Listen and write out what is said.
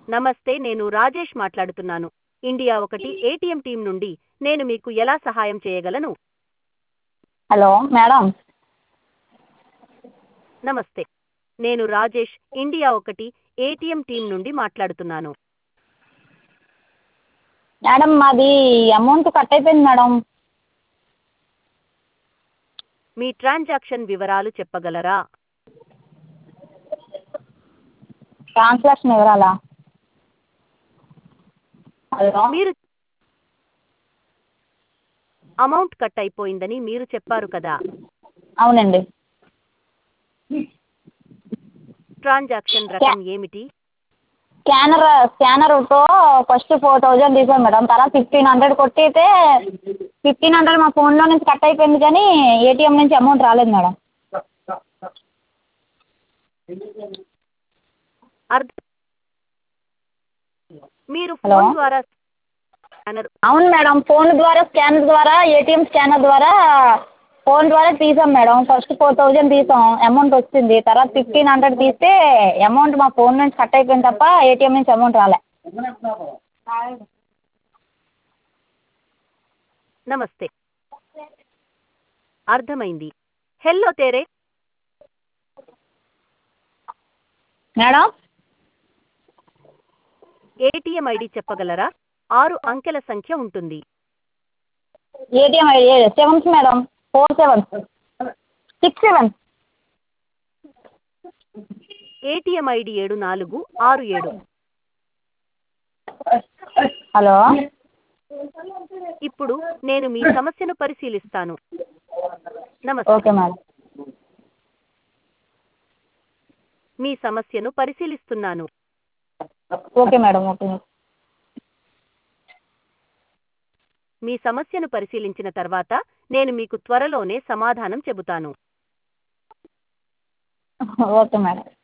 నమస్తే నేను రాజేష్ మాట్లాడుతున్నాను ఇండియా ఒకటి ఏటీఎం టీం నుండి నేను మీకు ఎలా సహాయం చేయగలను హలో మేడం నమస్తే నేను రాజేష్ ఇండియా ఒకటి ఏటీఎం టీం నుండి మాట్లాడుతున్నాను మేడం మాది అమౌంట్ కట్ అయిపోయింది మేడం మీ ట్రాన్సాక్షన్ వివరాలు చెప్పగలరా ట్రాన్సాక్షన్ వివరాలా హలో మీరు అమౌంట్ కట్ అయిపోయిందని మీరు చెప్పారు కదా అవునండి ట్రాన్సాక్షన్ రకం ఏమిటి స్కానర్ స్కానర్తో ఫస్ట్ ఫోర్ థౌజండ్ తీసాం మేడం తర్వాత ఫిఫ్టీన్ హండ్రెడ్ కొట్టితే ఫిఫ్టీన్ హండ్రెడ్ మా ఫోన్లో నుంచి కట్ అయిపోయింది కానీ ఏటీఎం నుంచి అమౌంట్ రాలేదు మేడం అర్థ మీరు హలో? ఫోన్ ద్వారా స్కానర్ అవును మేడం ఫోన్ ద్వారా స్కానర్ ద్వారా ఏటీఎం స్కానర్ ద్వారా ఫోన్ ద్వారా తీసాం మేడం ఫస్ట్ ఫోర్ థౌజండ్ తీసాం అమౌంట్ వచ్చింది తర్వాత ఫిఫ్టీన్ హండ్రెడ్ తీస్తే అమౌంట్ మా ఫోన్ నుంచి కట్ అయిపోయింది తప్ప ఏటీఎం నుంచి అమౌంట్ రాలే నమస్తే అర్థమైంది హెల్లో తేరే మేడం ఏటీఎం ఐడి చెప్పగలరా ఆరు అంకెల సంఖ్య ఉంటుంది ATM ID sevens madam four sevens six seven ATM ID ఏడు నాలుగు ఆరు ఏడు హలో ఇప్పుడు నేను మీ సమస్యను పరిశీలిస్తాను నమస్తే ఓకే మేడం మీ సమస్యను పరిశీలిస్తున్నాను ఓకే మేడం ఓకే మీ సమస్యను పరిశీలించిన తర్వాత నేను మీకు త్వరలోనే సమాధానం చెబుతాను ఓకే మేడం